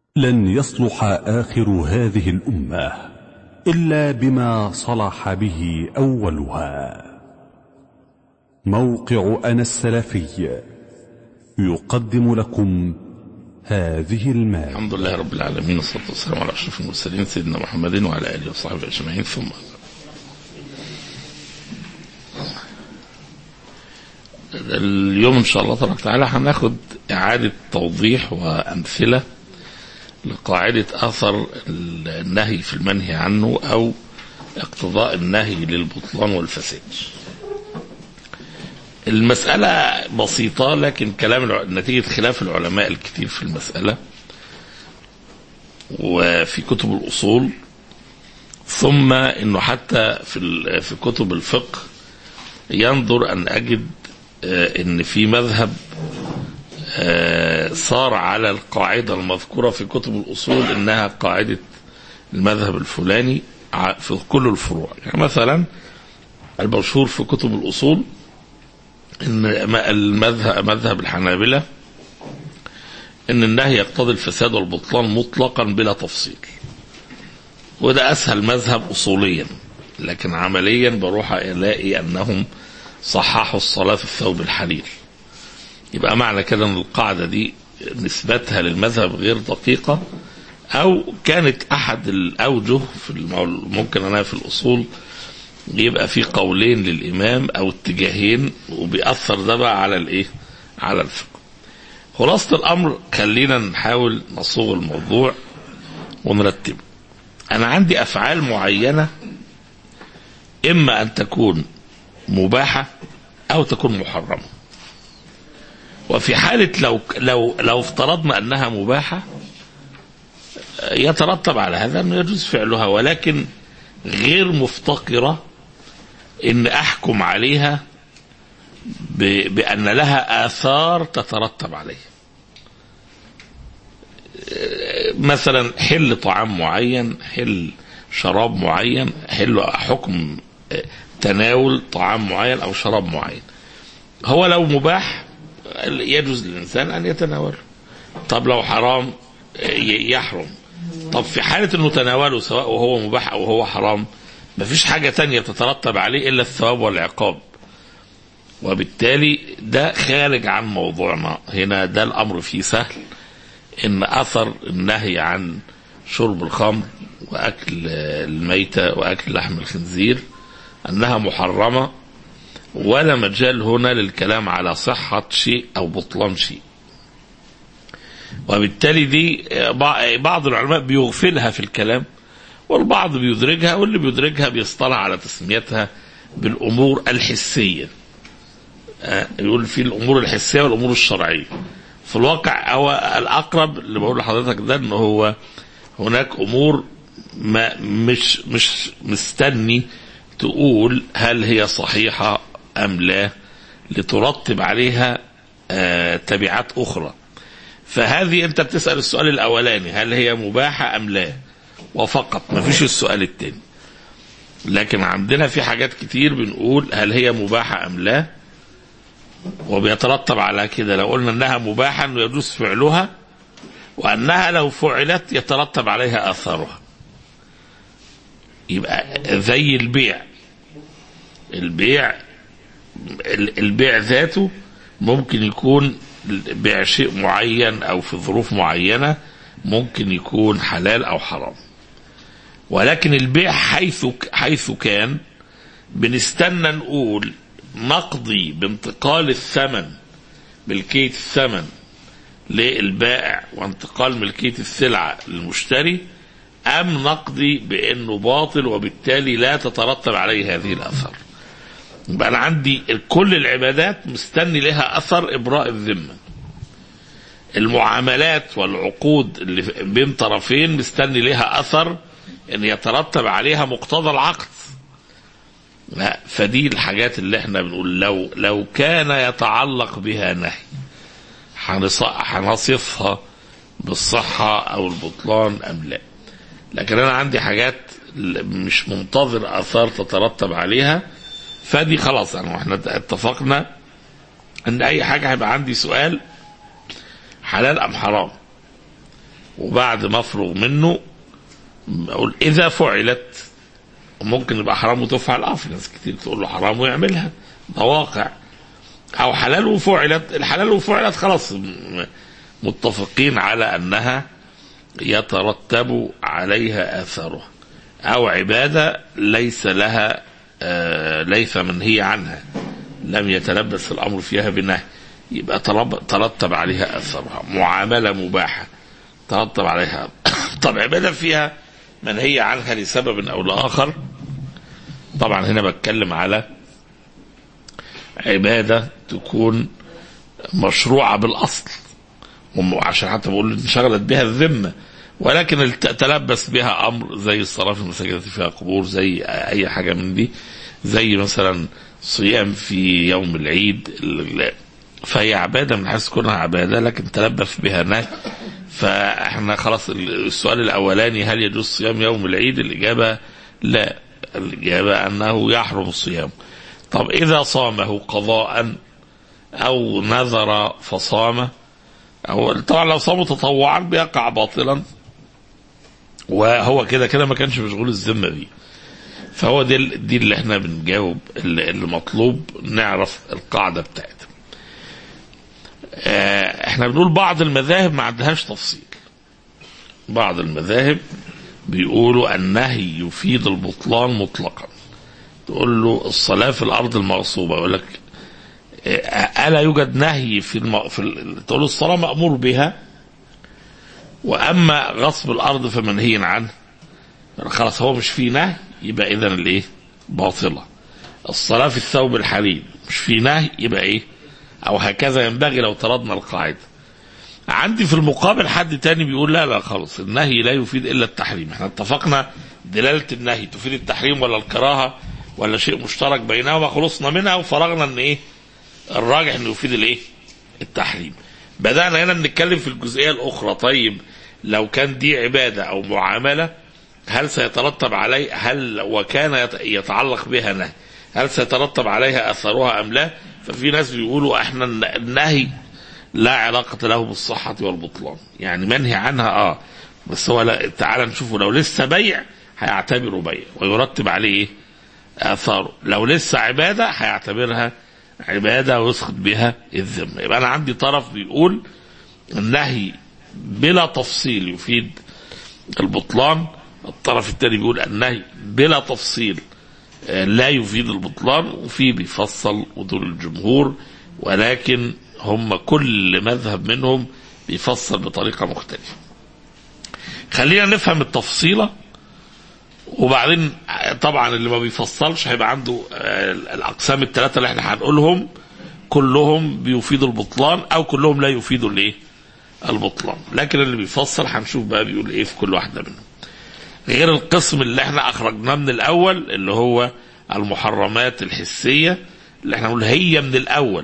لن يصلح آخر هذه الأمة إلا بما صلح به أولها موقع أنا السلفي يقدم لكم هذه المادة الحمد لله رب العالمين والصلاة والسلام على أشرف المرسلين سيدنا محمد وعلى آله وصحبه أجمعين ثم اليوم إن شاء الله تبارك وتعالى هناخد إعادة توضيح وأمثلة لقاعدة أثر النهي في المنهي عنه أو اقتضاء النهي للبطلان والفساد المسألة بسيطة لكن كلام الع... نتيجة خلاف العلماء الكثير في المسألة وفي كتب الأصول ثم انه حتى في ال... في كتب الفقه ينظر ان اجد آه ان في مذهب آه صار على القاعدة المذكورة في كتب الأصول إنها قاعدة المذهب الفلاني في كل الفروع يعني مثلا المشهور في كتب الأصول ان المذهب مذهب الحنابلة ان النهي يقتضي الفساد والبطلان مطلقا بلا تفصيل وده اسهل مذهب اصوليا لكن عمليا بروح الاقي انهم صححوا الصلاة في الثوب الحرير يبقى معنى كده ان القاعدة دي نسبتها للمذهب غير دقيقة او كانت احد الاوجه في ممكن انا في الاصول يبقى في قولين للامام او اتجاهين وبيأثر ده بقى على الايه على الفقه خلاصة الامر خلينا نحاول نصوغ الموضوع ونرتبه انا عندي افعال معينة اما ان تكون مباحة او تكون محرمة وفي حالة لو لو لو افترضنا انها مباحة يترتب على هذا انه يجوز فعلها ولكن غير مفتقرة ان احكم عليها بان لها اثار تترتب عليها مثلا حل طعام معين حل شراب معين حل حكم تناول طعام معين او شراب معين هو لو مباح يجوز للانسان ان يتناوله طب لو حرام يحرم طب في حالة انه تناوله سواء وهو مباح او هو حرام مفيش حاجة تانية تترتب عليه الا الثواب والعقاب وبالتالي ده خارج عن موضوعنا هنا ده الامر فيه سهل ان اثر النهي عن شرب الخمر واكل الميتة واكل لحم الخنزير انها محرمة ولا مجال هنا للكلام على صحة شيء او بطلان شيء وبالتالي دي بعض العلماء بيغفلها في الكلام والبعض بيدرجها واللي بيدرجها بيصطلح على تسميتها بالامور الحسيه يقول في الامور الحسيه والامور الشرعيه في الواقع هو الاقرب اللي بقول لحضرتك ده ان هو هناك امور ما مش مش مستني تقول هل هي صحيحه ام لا لترتب عليها تبعات اخرى فهذه انت بتسال السؤال الاولاني هل هي مباحه ام لا وفقط ما فيش السؤال التاني لكن عندنا في حاجات كتير بنقول هل هي مباحه ام لا وبيترتب على كده لو قلنا انها مباحه انه يجوز فعلها وانها لو فعلت يترتب عليها اثارها يبقى زي البيع البيع البيع ذاته ممكن يكون بيع شيء معين او في ظروف معينه ممكن يكون حلال او حرام ولكن البيع حيث حيث كان بنستنى نقول نقضي بانتقال الثمن ملكيه الثمن للبائع وانتقال ملكيه السلعه للمشتري ام نقضي بانه باطل وبالتالي لا تترتب عليه هذه الاثار يبقى انا عندي كل العبادات مستني لها اثر ابراء الذمه المعاملات والعقود اللي بين طرفين مستني لها اثر ان يترتب عليها مقتضى العقد لا فدي الحاجات اللي احنا بنقول لو لو كان يتعلق بها نهي هنصفها بالصحة أو البطلان أم لا لكن أنا عندي حاجات مش منتظر آثار تترتب عليها فدي خلاص يعني احنا اتفقنا ان اي حاجه هيبقى عندي سؤال حلال ام حرام وبعد ما افرغ منه اقول اذا فعلت ممكن يبقى حرام وتفعل اه في ناس كتير تقول له حرام ويعملها ده واقع او حلال وفعلت الحلال وفعلت خلاص م- متفقين على انها يترتب عليها اثارها او عباده ليس لها آه ليس منهي عنها لم يتلبس الامر فيها بنهي يبقى ترب- ترتب عليها اثرها معامله مباحه ترتب عليها طب عباده فيها منهي عنها لسبب او لاخر طبعا هنا بتكلم على عباده تكون مشروعه بالاصل وعشان حتى بقول انشغلت بها الذمه ولكن الت- تلبس بها امر زي الصلاه في المساجد التي فيها قبور زي اي حاجه من دي زي مثلا صيام في يوم العيد ال- فهي عباده من حيث كونها عباده لكن تلبس بها نهي فاحنا خلاص ال- السؤال الاولاني هل يجوز صيام يوم العيد الاجابه لا الاجابه انه يحرم الصيام طب اذا صامه قضاء او نذر فصامه أو طبعا لو صامه تطوعا بيقع باطلا وهو كده كده ما كانش مشغول الذمه بيه فهو دي دي اللي احنا بنجاوب اللي اللي مطلوب نعرف القاعده بتاعتها آه، احنا بنقول بعض المذاهب ما عندهاش تفصيل بعض المذاهب بيقولوا النهي يفيد البطلان مطلقا تقول له الصلاة في الأرض المغصوبة يقول لك آه، ألا يوجد نهي في, الم... في ال... تقول له الصلاة مأمور بها وأما غصب الأرض فمنهي عنه خلاص هو مش فيه نهي يبقى إذا الإيه باطلة الصلاة في الثوب الحرير مش فيه نهي يبقى إيه أو هكذا ينبغي لو طردنا القاعدة عندي في المقابل حد تاني بيقول لا لا خالص النهي لا يفيد إلا التحريم احنا اتفقنا دلالة النهي تفيد التحريم ولا الكراهة ولا شيء مشترك بينهما خلصنا منها وفرغنا ان ايه الراجح انه يفيد الايه التحريم بدأنا هنا نتكلم في الجزئية الأخرى طيب لو كان دي عبادة أو معاملة هل سيترتب عليه هل وكان يت- يتعلق بها نهي هل سيترتب عليها أثرها أم لا ففي ناس بيقولوا احنا الن- النهي لا علاقة له بالصحة والبطلان يعني منهي عنها اه بس هو لا تعال نشوفه لو لسه بيع هيعتبره بيع ويرتب عليه ايه آثاره لو لسه عبادة هيعتبرها عبادة ويسقط بها الذمة يبقى أنا عندي طرف بيقول النهي بلا تفصيل يفيد البطلان الطرف الثاني بيقول النهي بلا تفصيل آه، لا يفيد البطلان وفي بيفصل ودول الجمهور ولكن هم كل مذهب منهم بيفصل بطريقة مختلفة خلينا نفهم التفصيلة وبعدين طبعا اللي ما بيفصلش هيبقى عنده آه، الاقسام الثلاثه اللي احنا هنقولهم كلهم بيفيدوا البطلان او كلهم لا يفيدوا الايه؟ البطلان لكن اللي بيفصل هنشوف بقى بيقول ايه في كل واحده منهم غير القسم اللي احنا اخرجناه من الاول اللي هو المحرمات الحسيه اللي احنا نقول هي من الاول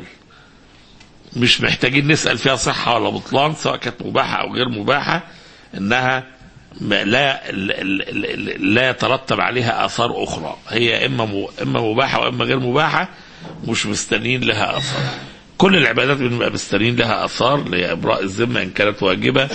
مش محتاجين نسال فيها صحه ولا بطلان سواء كانت مباحه او غير مباحه انها ما لا ال- ال- ال- لا يترتب عليها اثار اخرى هي اما م- اما مباحه واما غير مباحه مش مستنين لها اثار كل العبادات بنبقى مستنين لها اثار لابراء الذمه ان كانت واجبه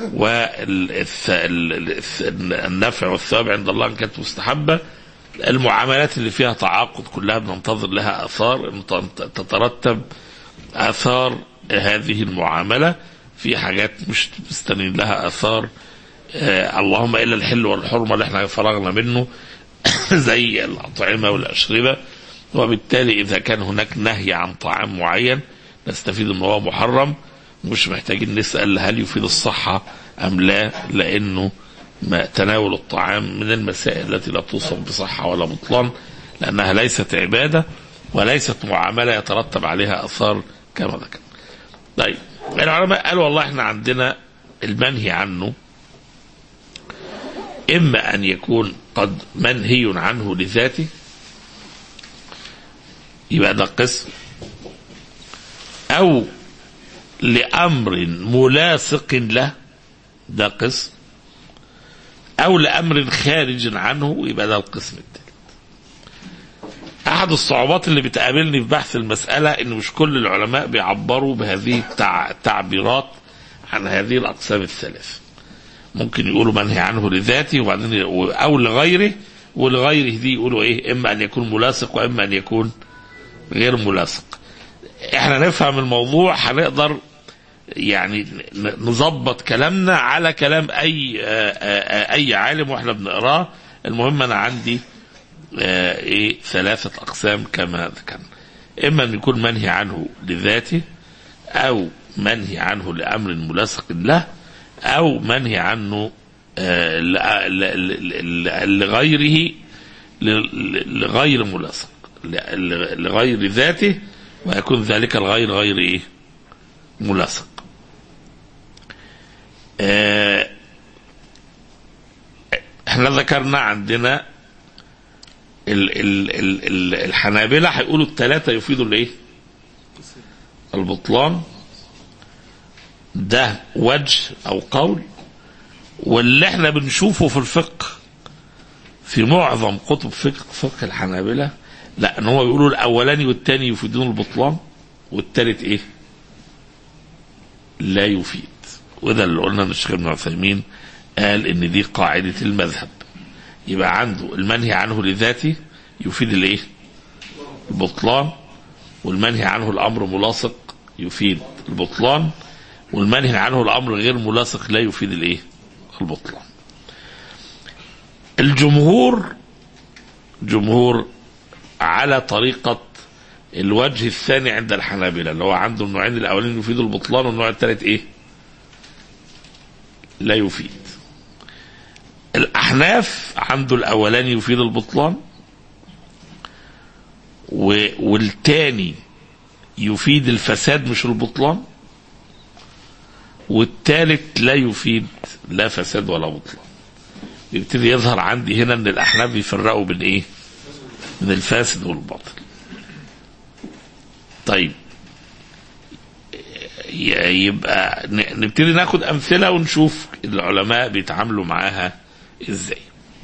والنفع والثواب عند الله ان كانت مستحبه المعاملات اللي فيها تعاقد كلها بننتظر لها اثار إن تت- تترتب اثار هذه المعامله في حاجات مش مستنين لها اثار آه اللهم الا الحل والحرمه اللي احنا فرغنا منه زي الاطعمه والاشربه وبالتالي اذا كان هناك نهي عن طعام معين نستفيد ان هو محرم مش محتاجين نسال هل يفيد الصحه ام لا لانه ما تناول الطعام من المسائل التي لا توصف بصحه ولا بطلان لانها ليست عباده وليست معامله يترتب عليها اثار كما ذكر. طيب العلماء قالوا والله احنا عندنا المنهي عنه إما أن يكون قد منهي عنه لذاته يبقى ده قسم أو لأمر ملاصق له ده قسم أو لأمر خارج عنه يبقى ده القسم الثالث أحد الصعوبات اللي بتقابلني في بحث المسألة إن مش كل العلماء بيعبروا بهذه التع- التعبيرات عن هذه الأقسام الثلاث ممكن يقولوا منهي عنه لذاته وبعدين ي- او لغيره ولغيره دي يقولوا ايه اما ان يكون ملاصق واما ان يكون غير ملاصق احنا نفهم الموضوع هنقدر يعني ن- نظبط كلامنا على كلام اي آه، آه، آه، اي عالم واحنا بنقراه المهم انا عندي آه، ايه ثلاثة اقسام كما ذكرنا اما ان يكون منهي عنه لذاته او منهي عنه لامر ملاصق له او منهي عنه آه، ل- ل- ل- لغيره ل- لغير ملاصق ل- لغير ذاته ويكون ذلك الغير غير ايه ملاصق آه، احنا ذكرنا عندنا ال ال ال ال الحنابلة هيقولوا الثلاثة يفيدوا الايه؟ البطلان ده وجه او قول واللي احنا بنشوفه في الفقه في معظم كتب فقه فقه الحنابلة لا ان هو بيقولوا الاولاني والثاني يفيدون البطلان والثالث ايه؟ لا يفيد وده اللي قلنا ان الشيخ ابن عثيمين قال ان دي قاعدة المذهب يبقى عنده المنهي عنه لذاته يفيد الايه؟ البطلان والمنهي عنه الامر ملاصق يفيد البطلان والمنهي عنه الامر غير ملاصق لا يفيد الايه؟ البطلان. الجمهور جمهور على طريقة الوجه الثاني عند الحنابلة اللي هو عنده النوعين الأولين يفيدوا البطلان والنوع الثالث إيه؟ لا يفيد. الأحناف عنده الأولاني يفيد البطلان و... والتاني يفيد الفساد مش البطلان والتالت لا يفيد لا فساد ولا بطلان يبتدي يظهر عندي هنا ان الاحناف بيفرقوا بين ايه من الفاسد والباطل طيب ي- يبقى ن- نبتدي ناخد امثله ونشوف العلماء بيتعاملوا معاها ازاي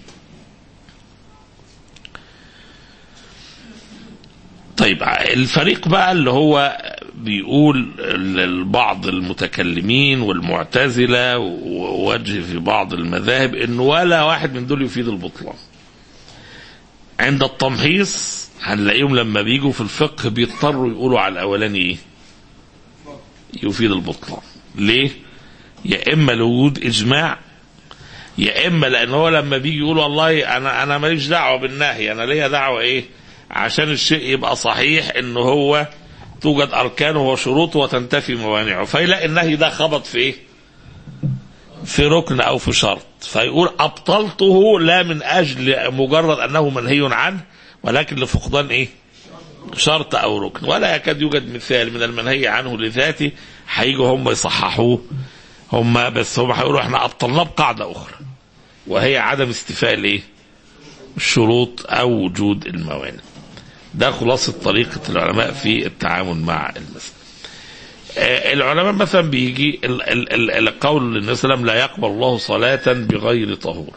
طيب الفريق بقى اللي هو بيقول البعض المتكلمين والمعتزلة ووجه في بعض المذاهب ان ولا واحد من دول يفيد البطلان عند التمحيص هنلاقيهم لما بيجوا في الفقه بيضطروا يقولوا على الاولاني ايه يفيد البطلان ليه يا اما لوجود اجماع يا اما لان هو لما بيجي يقول والله انا انا ماليش دعوه بالنهي انا ليا دعوه ايه عشان الشيء يبقى صحيح ان هو توجد اركانه وشروطه وتنتفي موانعه فيلاقي النهي ده خبط في ايه في ركن او في شرط فيقول ابطلته لا من اجل مجرد انه منهي عنه ولكن لفقدان ايه شرط او ركن ولا يكاد يوجد مثال من المنهي عنه لذاته هيجوا هم يصححوه هم بس هم هيقولوا احنا ابطلناه بقاعده اخرى وهي عدم استيفاء الايه الشروط او وجود الموانع ده خلاصة طريقة العلماء في التعامل مع المسألة آه، العلماء مثلا بيجي ال- ال- ال- القول النبي صلى الله عليه وسلم لا يقبل الله صلاة بغير طهور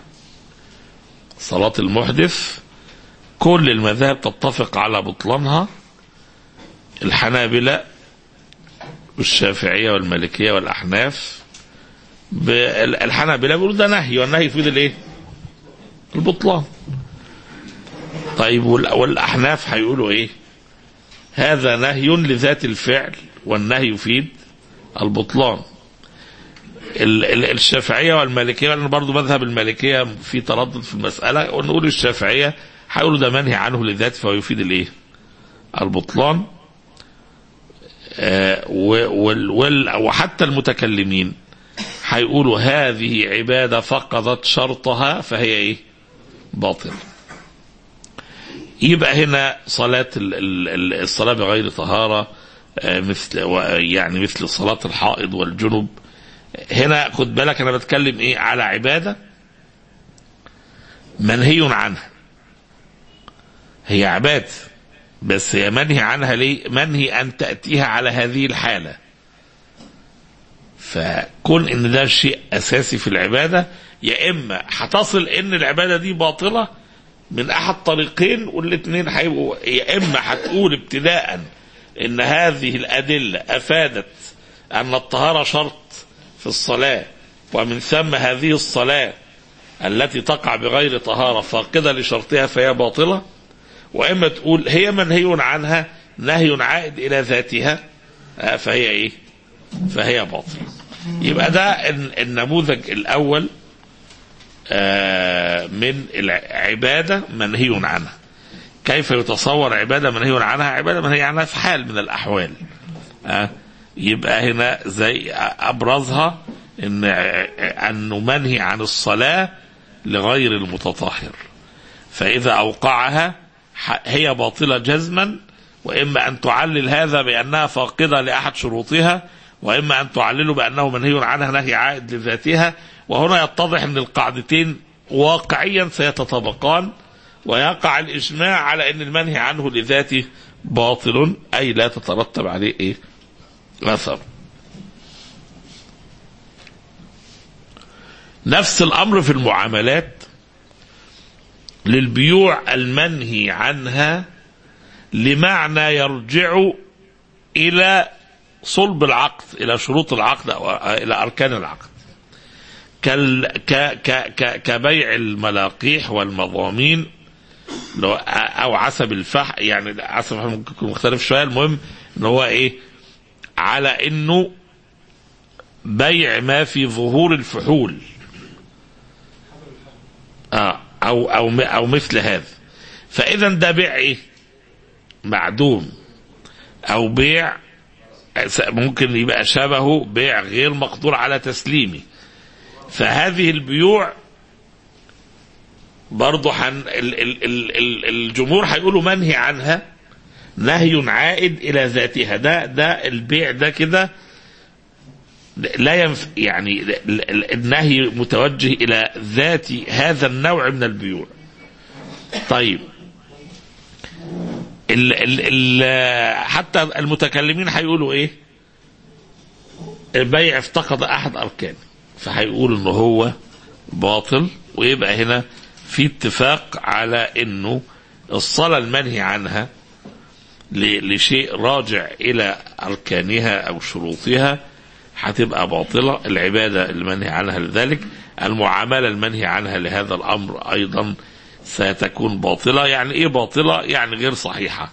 صلاة المحدث كل المذاهب تتفق على بطلانها الحنابلة والشافعية والمالكية والأحناف بال- الحنابلة بيقولوا ده نهي والنهي يفيد الايه؟ البطلان طيب وال- والأحناف هيقولوا ايه؟ هذا نهي لذات الفعل والنهي يفيد البطلان ال- ال- الشافعية والمالكية لأن برضو مذهب المالكية في تردد في المسألة ونقول الشافعية هيقولوا ده منهي عنه لذات فهو يفيد الايه؟ البطلان آه و- وال- وال- وحتى المتكلمين هيقولوا هذه عبادة فقدت شرطها فهي ايه؟ باطل يبقى هنا صلاة ال- ال- ال- الصلاة بغير طهارة آه، مثل و- يعني مثل صلاة الحائض والجنب هنا خد بالك انا بتكلم ايه على عبادة منهي عنها هي عبادة بس هي منهي عنها ليه منهي ان تأتيها على هذه الحالة فكون ان ده شيء اساسي في العبادة يا اما هتصل ان العبادة دي باطلة من احد طريقين والاثنين هيبقوا يا اما هتقول ابتداء ان هذه الادله افادت ان الطهاره شرط في الصلاه ومن ثم هذه الصلاة التي تقع بغير طهارة فاقدة لشرطها فهي باطلة وإما تقول هي منهي عنها نهي عائد إلى ذاتها آه، فهي إيه فهي باطلة يبقى ده الن- النموذج الأول آه، من العبادة منهي عنها كيف يتصور عبادة منهي عنها عبادة منهي عنها في حال من الأحوال آه، يبقى هنا زي أبرزها إن أنه منهي عن الصلاة لغير المتطهر فإذا أوقعها ح- هي باطلة جزما وإما أن تعلل هذا بأنها فاقدة لأحد شروطها وإما أن تعلله بأنه منهي عنها نهي عائد لذاتها وهنا يتضح أن القاعدتين واقعيا سيتطابقان ويقع الإجماع على أن المنهي عنه لذاته باطل أي لا تترتب عليه إيه أثر نفس الأمر في المعاملات للبيوع المنهي عنها لمعنى يرجع إلى صلب العقد إلى شروط العقد أو إلى أركان العقد كال ك ك ك كبيع الملاقيح والمضامين لو أو عسب الفحم يعني عسب الفحم ممكن يكون مختلف شوية المهم إن هو إيه على إنه بيع ما في ظهور الفحول آه أو أو م- أو مثل هذا فإذا ده بيع إيه؟ معدوم أو بيع ممكن يبقى شبهه بيع غير مقدور على تسليمه فهذه البيوع برضه حن ال ال ال ال الجمهور هيقولوا منهي عنها نهي عائد الى ذاتها ده ده البيع ده كده لا ينف يعني ال- ال- النهي متوجه الى ذات هذا النوع من البيوع طيب ال ال ال حتى المتكلمين هيقولوا ايه البيع افتقد احد اركانه فهيقول ان هو باطل ويبقى هنا في اتفاق على انه الصلاه المنهي عنها ل- لشيء راجع الى اركانها او شروطها هتبقى باطله العباده المنهي عنها لذلك المعامله المنهي عنها لهذا الامر ايضا ستكون باطله يعني ايه باطله يعني غير صحيحه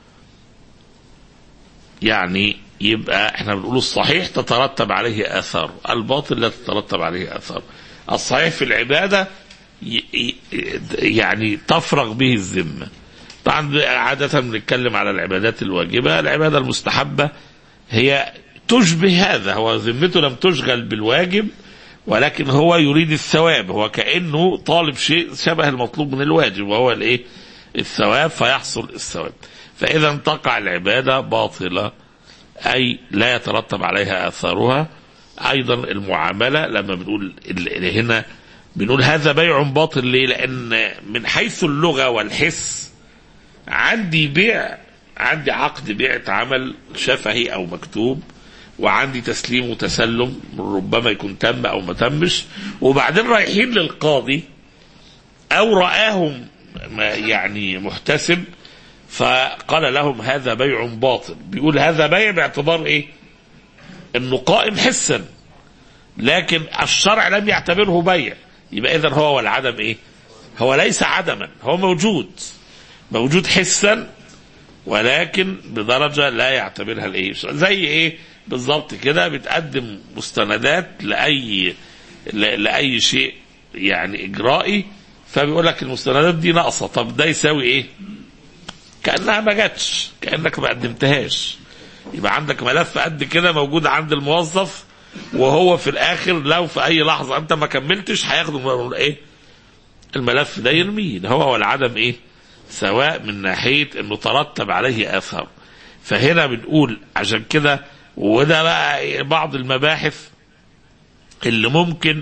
يعني يبقى احنا بنقول الصحيح تترتب عليه اثار الباطل لا تترتب عليه اثار الصحيح في العباده ي- ي- يعني تفرغ به الذمه طبعا عاده بنتكلم على العبادات الواجبه العباده المستحبه هي تشبه هذا هو ذمته لم تشغل بالواجب ولكن هو يريد الثواب هو كانه طالب شيء شبه المطلوب من الواجب وهو الايه الثواب فيحصل الثواب فاذا تقع العباده باطله أي لا يترتب عليها آثارها أيضا المعاملة لما بنقول ال- هنا بنقول هذا بيع باطل ليه لأن من حيث اللغة والحس عندي بيع عندي عقد بيع اتعمل شفهي أو مكتوب وعندي تسليم وتسلم ربما يكون تم أو ما تمش وبعدين رايحين للقاضي أو رآهم ما- يعني محتسب فقال لهم هذا بيع باطل بيقول هذا بيع باعتبار ايه انه قائم حسا لكن الشرع لم يعتبره بيع يبقى اذا هو والعدم ايه هو ليس عدما هو موجود موجود حسا ولكن بدرجة لا يعتبرها الايه زي ايه بالظبط كده بتقدم مستندات لأي ل- لأي شيء يعني إجرائي فبيقول لك المستندات دي ناقصة طب ده يساوي ايه كانها ما جاتش كانك ما قدمتهاش يبقى عندك ملف قد كده موجود عند الموظف وهو في الاخر لو في اي لحظه انت ما كملتش هياخدوا ايه الملف ده يرميه ده هو والعدم ايه سواء من ناحيه انه ترتب عليه اثر فهنا بنقول عشان كده وده بقى بعض المباحث اللي ممكن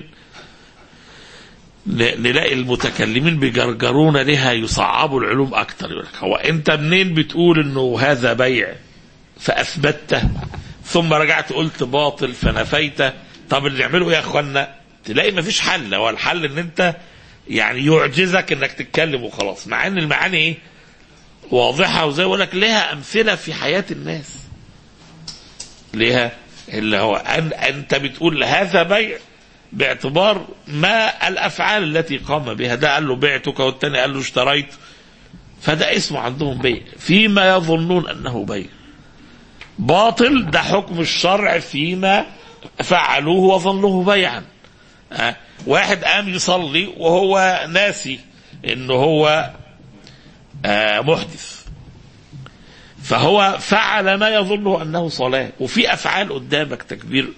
ن- نلاقي المتكلمين بيجرجرون لها يصعبوا العلوم اكتر يقول لك هو انت منين بتقول انه هذا بيع فاثبته ثم رجعت قلت باطل فنفيته طب اللي نعمله ايه يا اخوانا تلاقي مفيش حل هو الحل ان انت يعني يعجزك انك تتكلم وخلاص مع ان المعاني ايه واضحه وزي ما بقول لك لها امثله في حياه الناس ليها اللي هو أن انت بتقول هذا بيع باعتبار ما الافعال التي قام بها ده قال له بعتك والتاني قال له اشتريت فده اسمه عندهم بيع فيما يظنون انه بيع باطل ده حكم الشرع فيما فعلوه وظنوه بيعا أه؟ واحد قام يصلي وهو ناسي انه هو آه محدث فهو فعل ما يظنه انه صلاه وفي افعال قدامك تكبير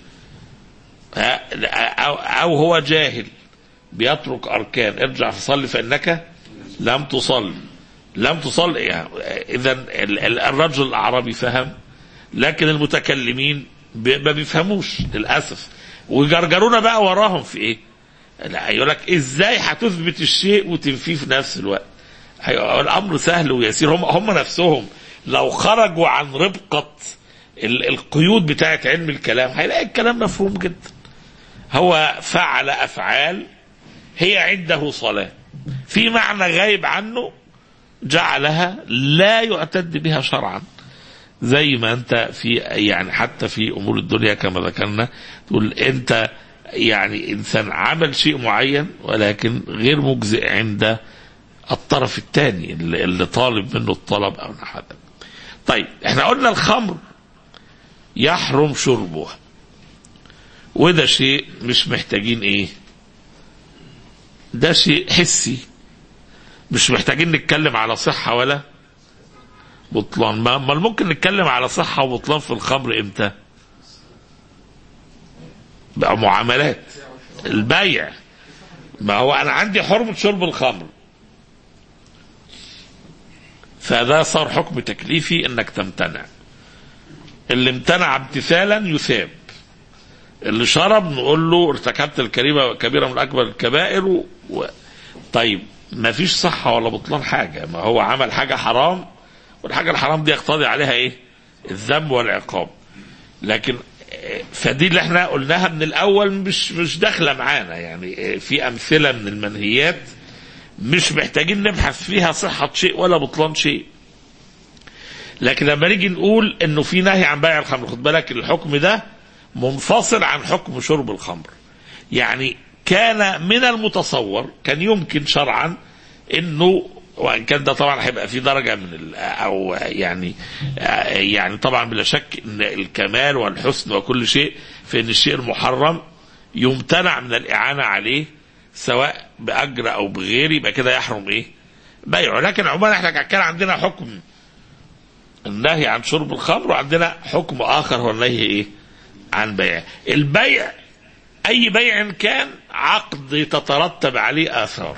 أو, أو هو جاهل بيترك أركان ارجع فصلي فإنك لم تصل لم تصل يعني إذا الرجل الأعرابي فهم لكن المتكلمين ما بيفهموش للأسف ويجرجرونا بقى وراهم في إيه لا يقول لك إزاي هتثبت الشيء وتنفيه في نفس الوقت الأمر سهل ويسير هم هم نفسهم لو خرجوا عن ربقة القيود بتاعت علم الكلام هيلاقي الكلام مفهوم جدا هو فعل افعال هي عنده صلاه في معنى غايب عنه جعلها لا يعتد بها شرعا زي ما انت في يعني حتى في امور الدنيا كما ذكرنا تقول انت يعني انسان عمل شيء معين ولكن غير مجزئ عند الطرف الثاني اللي طالب منه الطلب او نحو طيب احنا قلنا الخمر يحرم شربها وده شيء مش محتاجين ايه ده شيء حسي مش محتاجين نتكلم على صحة ولا بطلان ما ممكن نتكلم على صحة وبطلان في الخمر امتى بقى معاملات البيع ما هو انا عندي حرمة شرب الخمر فده صار حكم تكليفي انك تمتنع اللي امتنع امتثالا يثاب اللي شرب نقول له ارتكبت الكريمة كبيرة من أكبر الكبائر و... و... طيب ما فيش صحة ولا بطلان حاجة ما هو عمل حاجة حرام والحاجة الحرام دي يقتضي عليها ايه الذنب والعقاب لكن فدي اللي احنا قلناها من الأول مش مش داخلة معانا يعني في أمثلة من المنهيات مش محتاجين نبحث فيها صحة شيء ولا بطلان شيء لكن لما نيجي نقول انه في نهي عن بيع الخمر خد بالك الحكم ده منفصل عن حكم شرب الخمر يعني كان من المتصور كان يمكن شرعا انه وان كان ده طبعا هيبقى في درجه من او يعني يعني طبعا بلا شك ان الكمال والحسن وكل شيء في ان الشيء المحرم يمتنع من الاعانه عليه سواء باجر او بغير يبقى كده يحرم ايه؟ بيعه لكن عموما احنا كان عندنا حكم النهي عن شرب الخمر وعندنا حكم اخر هو النهي ايه؟ عن بيع البيع اي بيع كان عقد تترتب عليه اثار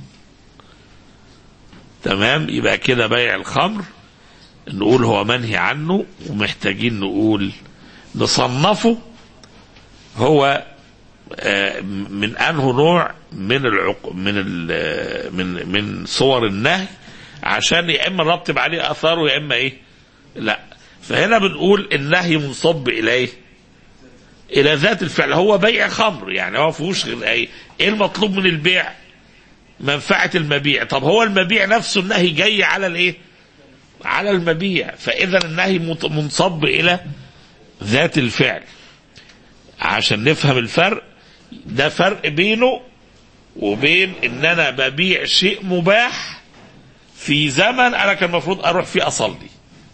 تمام يبقى كده بيع الخمر نقول هو منهي عنه ومحتاجين نقول نصنفه هو من انه نوع من العق... من ال... من من صور النهي عشان يا اما نرتب عليه اثاره يا اما ايه لا فهنا بنقول النهي منصب اليه الى ذات الفعل هو بيع خمر يعني هو فيهوش غير ايه ايه المطلوب من البيع منفعة المبيع طب هو المبيع نفسه النهي جاي على الايه على المبيع فاذا النهي منصب الى ذات الفعل عشان نفهم الفرق ده فرق بينه وبين ان انا ببيع شيء مباح في زمن انا كان المفروض اروح فيه اصلي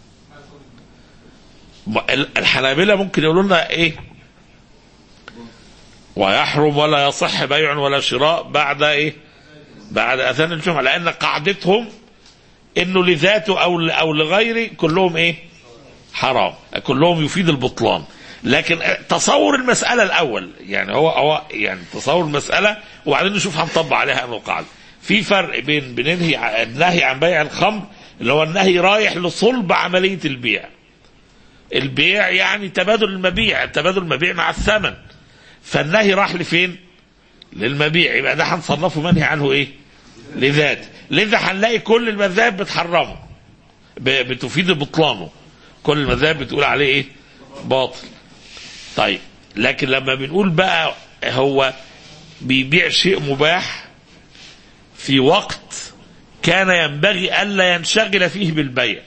الحنابلة ممكن يقولوا لنا ايه ويحرم ولا يصح بيع ولا شراء بعد ايه بعد اذان الجمعه لان قاعدتهم انه لذاته او او لغيره كلهم ايه حرام كلهم يفيد البطلان لكن تصور المساله الاول يعني هو هو يعني تصور المساله وبعدين نشوف هنطبق عليها انه قاعده في فرق بين بننهي النهي عن بيع الخمر اللي هو النهي رايح لصلب عمليه البيع البيع يعني تبادل المبيع تبادل المبيع مع الثمن فالنهي راح لفين للمبيع يبقى ده هنصنفه منهي عنه ايه لذات لذا هنلاقي كل المذاهب بتحرمه بتفيد بطلانه كل المذاهب بتقول عليه ايه باطل طيب لكن لما بنقول بقى هو بيبيع شيء مباح في وقت كان ينبغي الا ينشغل فيه بالبيع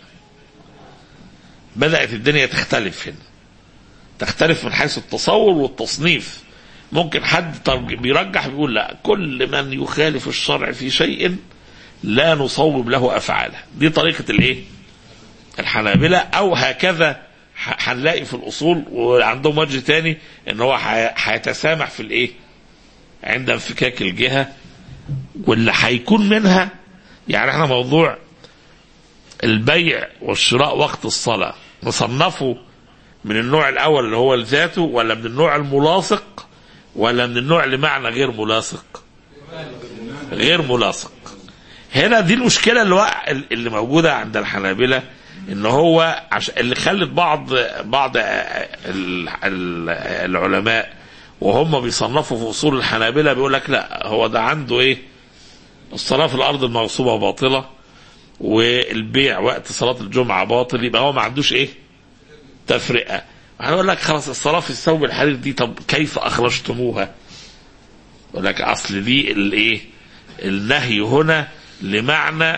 بدات الدنيا تختلف هنا تختلف من حيث التصور والتصنيف ممكن حد ترج- بيرجح بيقول لا كل من يخالف الشرع في شيء لا نصوب له افعاله دي طريقه الايه الحنابلة او هكذا ح- هنلاقي في الاصول وعندهم وجه تاني ان هو ح- هيتسامح في الايه عند انفكاك الجهه واللي هيكون منها يعني احنا موضوع البيع والشراء وقت الصلاه نصنفه من النوع الاول اللي هو لذاته ولا من النوع الملاصق ولا من النوع لمعنى غير ملاصق غير ملاصق هنا دي المشكله اللي وقع اللي موجوده عند الحنابله ان هو عش... اللي خلت بعض بعض ال... ال... العلماء وهم بيصنفوا في اصول الحنابله بيقول لك لا هو ده عنده ايه الصلاه في الارض المغصوبه باطله والبيع وقت صلاه الجمعه باطل يبقى هو ما عندوش ايه تفرقه هنقول لك خلاص الصلاه في الثوب الحرير دي طب كيف اخرجتموها يقول لك اصل دي الايه النهي هنا لمعنى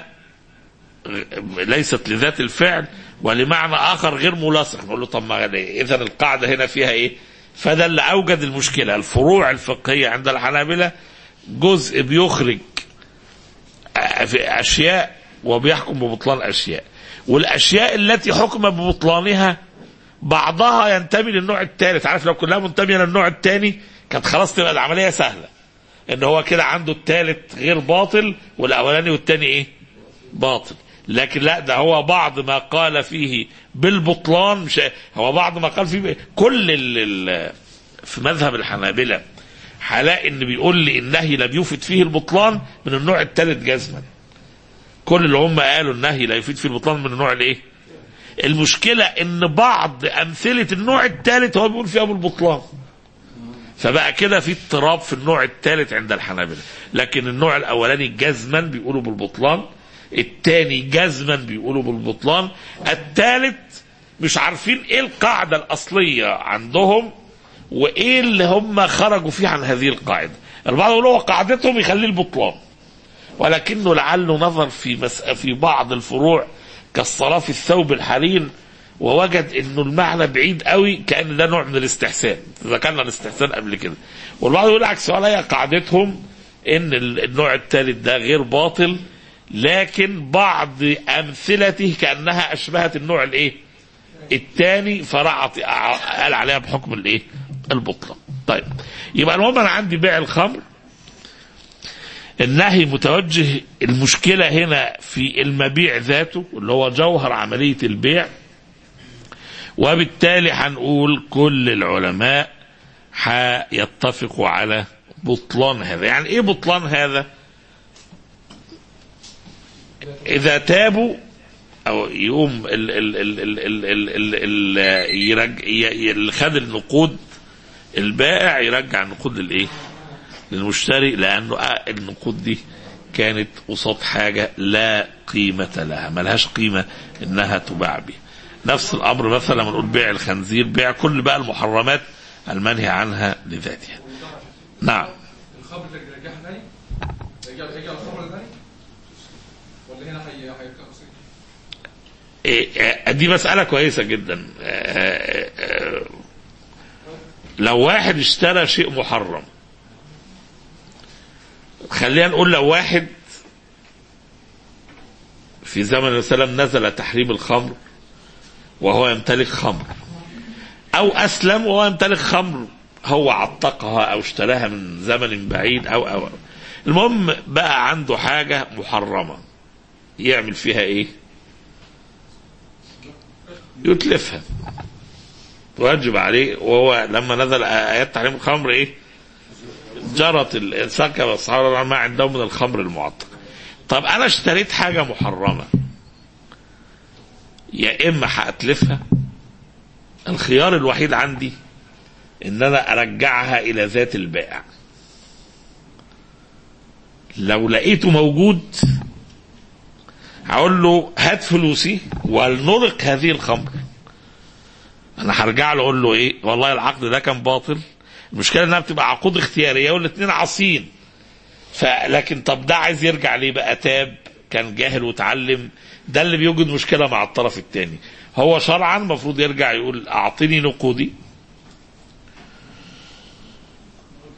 ليست لذات الفعل ولمعنى اخر غير ملاصق نقول له طب ما اذا القاعده هنا فيها ايه فده اللي اوجد المشكله الفروع الفقهيه عند الحنابله جزء بيخرج في اشياء وبيحكم ببطلان اشياء والاشياء التي حكم ببطلانها بعضها ينتمي للنوع الثالث عارف لو كلها منتميه للنوع الثاني كانت خلاص تبقى العمليه سهله ان هو كده عنده الثالث غير باطل والاولاني والثاني ايه باطل لكن لا ده هو بعض ما قال فيه بالبطلان مش هو بعض ما قال فيه كل ال ال في مذهب الحنابلة هلاقي ان بيقول لي النهي لم يفد فيه البطلان من النوع الثالث جزما كل اللي هم قالوا النهي لا يفيد فيه البطلان من النوع الايه المشكلة ان بعض امثلة النوع الثالث هو بيقول فيها بالبطلان فبقى كده في اضطراب في النوع الثالث عند الحنابلة لكن النوع الاولاني جزما بيقولوا بالبطلان الثاني جزما بيقولوا بالبطلان الثالث مش عارفين ايه القاعدة الاصلية عندهم وايه اللي هم خرجوا فيه عن هذه القاعدة البعض يقول هو قاعدتهم يخليه البطلان ولكنه لعله نظر في مس... في بعض الفروع كالصلاة في الثوب الحرير ووجد انه المعنى بعيد قوي كان ده نوع من الاستحسان ذكرنا الاستحسان قبل كده والبعض يقول عكس ولا هي قاعدتهم ان النوع الثالث ده غير باطل لكن بعض امثلته كانها اشبهت النوع الايه الثاني فرعت قال عليها بحكم الايه البطلان طيب يبقى المهم انا عندي بيع الخمر النهي متوجه المشكلة هنا في المبيع ذاته اللي هو جوهر عملية البيع وبالتالي هنقول كل العلماء هيتفقوا على بطلان هذا يعني ايه بطلان هذا اذا تابوا او يقوم ال ال ال ال ال ال ال ال يرج ي- اللي خد النقود البائع يرجع النقود للايه للمشتري لانه النقود دي كانت قصاد حاجه لا قيمه لها ملهاش قيمه انها تباع بها نفس الامر مثلا لما نقول بيع الخنزير بيع كل بقى المحرمات المنهي عنها لذاتها نعم الخمر اللي رجعها تاني رجع رجع الخمر تاني ولا هنا هي هيرجع إيه، آه، دي مسألة كويسة جدا آه، آه، لو واحد اشترى شيء محرم خلينا نقول لو واحد في زمن النبي صلى الله عليه وسلم نزل تحريم الخمر وهو يمتلك خمر او اسلم وهو يمتلك خمر هو عتقها او اشتراها من زمن بعيد او او أو. المهم بقى عنده حاجة محرمة يعمل فيها ايه يتلفها واجب عليه وهو لما نزل ايات تحريم الخمر ايه جرت ال- سكب اصحاب ما عندهم من الخمر المعطر طب انا اشتريت حاجه محرمه يا اما هاتلفها الخيار الوحيد عندي ان انا ارجعها الى ذات البائع لو لقيته موجود هقول له هات فلوسي ولنرق هذه الخمر انا هرجع له اقول له ايه والله العقد ده كان باطل المشكله انها بتبقى عقود اختياريه والاثنين عاصين فلكن طب ده عايز يرجع ليه بقى تاب كان جاهل وتعلم ده اللي بيوجد مشكله مع الطرف الثاني هو شرعا المفروض يرجع يقول اعطني نقودي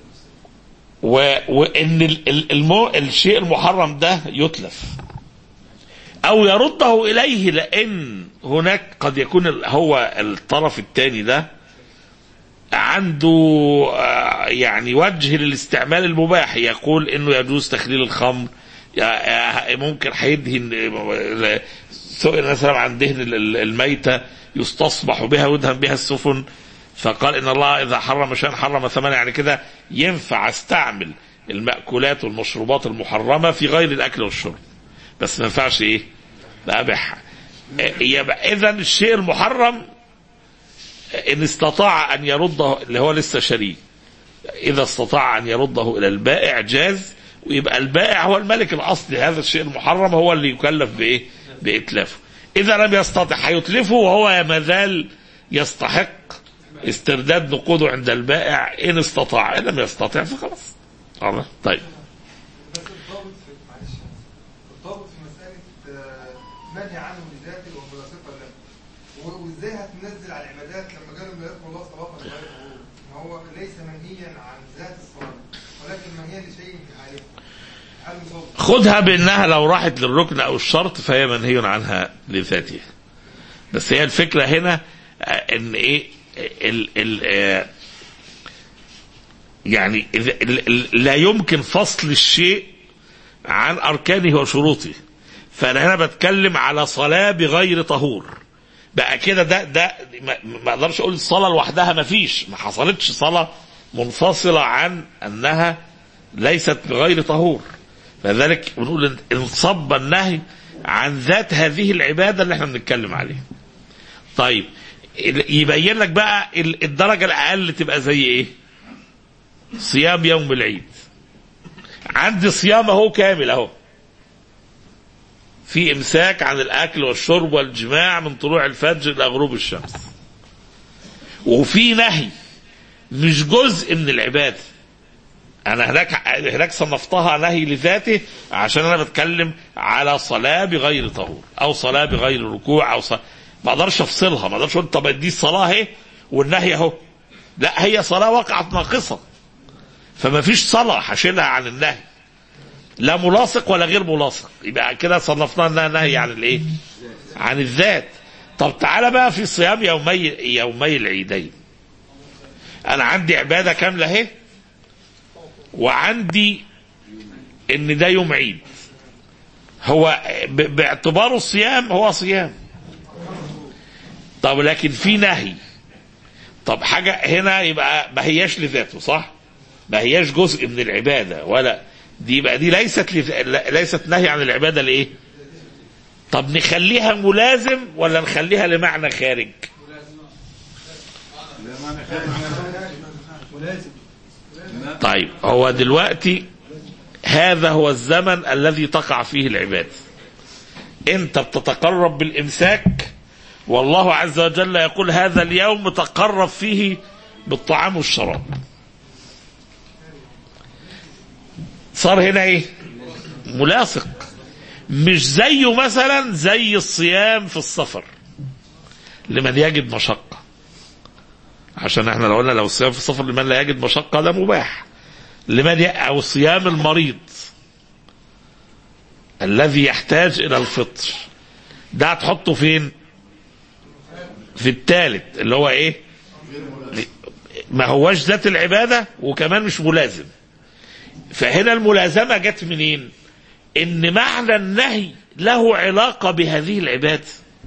و... وان ال- ال- المو... الشيء المحرم ده يتلف او يرده اليه لان هناك قد يكون ال- هو الطرف الثاني ده عنده آه، يعني وجه للاستعمال المباح يقول انه يجوز تخليل الخمر يا- يا- ممكن هيدهن سئل مثلا عن دهن ال- ال- الميتة يستصبح بها ويدهن بها السفن فقال ان الله اذا حرم شيئا حرم ثمنه يعني كده ينفع استعمل المأكولات والمشروبات المحرمة في غير الاكل والشرب بس ما ينفعش ايه ابيعها يبقى اذا الشيء المحرم ان استطاع ان يرده اللي هو لسه شريك اذا استطاع ان يرده الى البائع جاز ويبقى البائع هو الملك الاصلي هذا الشيء المحرم هو اللي يكلف بايه باتلافه اذا لم يستطع هيتلفه وهو ما زال يستحق استرداد نقوده عند البائع ان استطاع ان لم يستطع فخلاص الله طيب بس الضابط في معلش الضابط في مسألة آه، منهي عنه لذاته وملاصقة له و- وازاي هتنزل على العبادات لما قالوا لا يدخل الله صلاة غير الظهور ما هو ليس منهيا عن ذات الصلاة ولكن منهيا لشيء عليه على المصلي خدها بانها لو راحت للركن او الشرط فهي منهي عنها لذاتها بس هي الفكره هنا آه، ان ايه ال ال آه، يعني إذا- ال- ال- لا يمكن فصل الشيء عن اركانه وشروطه فانا هنا بتكلم على صلاه بغير طهور بقى كده ده ده ما ما اقدرش اقول الصلاه لوحدها ما فيش ما حصلتش صلاه منفصله عن انها ليست بغير طهور فذلك بنقول ان انصب النهي عن ذات هذه العباده اللي احنا بنتكلم عليها. طيب ال- يبين لك بقى ال- الدرجه الاقل تبقى زي ايه؟ صيام يوم العيد. عندي صيام اهو كامل اهو. في امساك عن الاكل والشرب والجماع من طلوع الفجر الى غروب الشمس. وفي نهي مش جزء من العباده. انا هناك هناك صنفتها نهي لذاته عشان انا بتكلم على صلاه بغير طهور او صلاه بغير ركوع او صلاة ما اقدرش افصلها ما اقدرش اقول طب دي الصلاه اهي والنهي اهو لا هي صلاه وقعت ناقصه فما فيش صلاه هشيلها عن النهي لا ملاصق ولا غير ملاصق يبقى كده صنفناها انها نهي عن الايه؟ عن الذات طب تعالى بقى في صيام يومي يومي العيدين انا عندي عباده كامله اهي وعندي ان ده يوم عيد هو ب- باعتباره الصيام هو صيام طب لكن في نهي طب حاجة هنا يبقى ما هياش لذاته صح ما هياش جزء من العبادة ولا دي يبقى دي ليست لذ... ليست نهي عن العبادة لإيه طب نخليها ملازم ولا نخليها لمعنى خارج طيب هو دلوقتي هذا هو الزمن الذي تقع فيه العبادة انت بتتقرب بالامساك والله عز وجل يقول هذا اليوم تقرب فيه بالطعام والشراب صار هنا ايه ملاصق مش زيه مثلا زي الصيام في السفر لمن يجد مشقة عشان احنا لو قلنا لو الصيام في السفر لمن لا يجد مشقة ده مباح لمن ي... او صيام المريض الذي يحتاج الى الفطر ده هتحطه فين في الثالث اللي هو ايه ما هوش ذات العبادة وكمان مش ملازم فهنا الملازمة جت منين ان معنى النهي له علاقة بهذه العبادة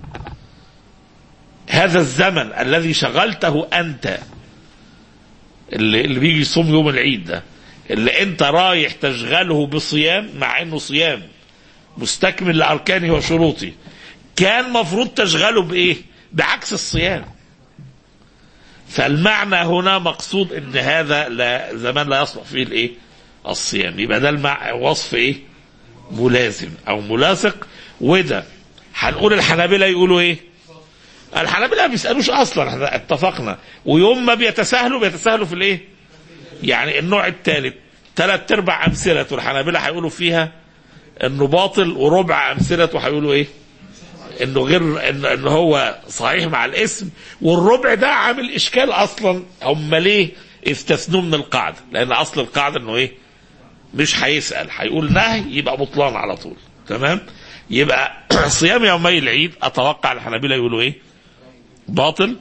هذا الزمن الذي شغلته انت اللي, اللي بيجي يصوم يوم العيد ده اللي انت رايح تشغله بصيام مع انه صيام مستكمل لاركانه وشروطه كان مفروض تشغله بايه بعكس الصيام فالمعنى هنا مقصود ان هذا لا زمان لا يصلح فيه الايه الصيام يبقى ده المع... وصف ايه ملازم او ملاصق وده هنقول الحنابلة يقولوا ايه الحنابلة ما بيسألوش اصلا احنا اتفقنا ويوم ما بيتساهلوا بيتساهلوا في الايه يعني النوع الثالث ثلاث ارباع امثلة الحنابلة هيقولوا فيها انه باطل وربع امثلته هيقولوا ايه انه غير ان, إن هو صحيح مع الاسم والربع ده عامل اشكال اصلا هم ليه استثنوه من القاعده لان اصل القاعده انه ايه مش هيسال هيقول نهي يبقى بطلان على طول تمام يبقى صيام يومي العيد اتوقع الحنابلة يقولوا ايه باطل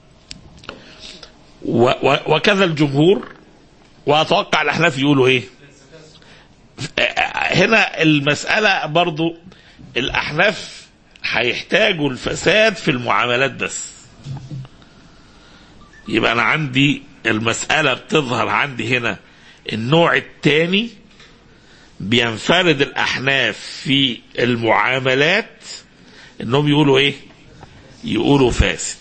و و وكذا الجمهور واتوقع الاحناف يقولوا ايه هنا المسألة برضو الأحناف هيحتاجوا الفساد في المعاملات بس يبقى أنا عندي المسألة بتظهر عندي هنا النوع الثاني بينفرد الأحناف في المعاملات إنهم يقولوا إيه؟ يقولوا فاسد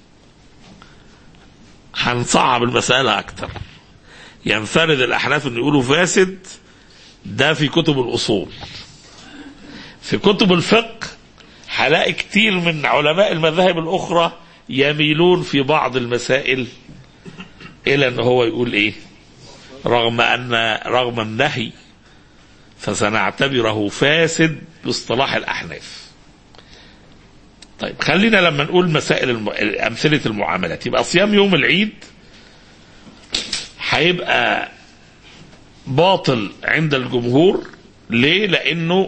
هنصعب المسألة أكتر ينفرد الأحناف إن يقولوا فاسد ده في كتب الأصول في كتب الفقه هلاقي كتير من علماء المذاهب الأخرى يميلون في بعض المسائل إلى أن هو يقول إيه رغم أن رغم النهي فسنعتبره فاسد باصطلاح الأحناف طيب خلينا لما نقول مسائل الم... أمثلة المعاملات يبقى صيام يوم العيد هيبقى باطل عند الجمهور ليه؟ لأنه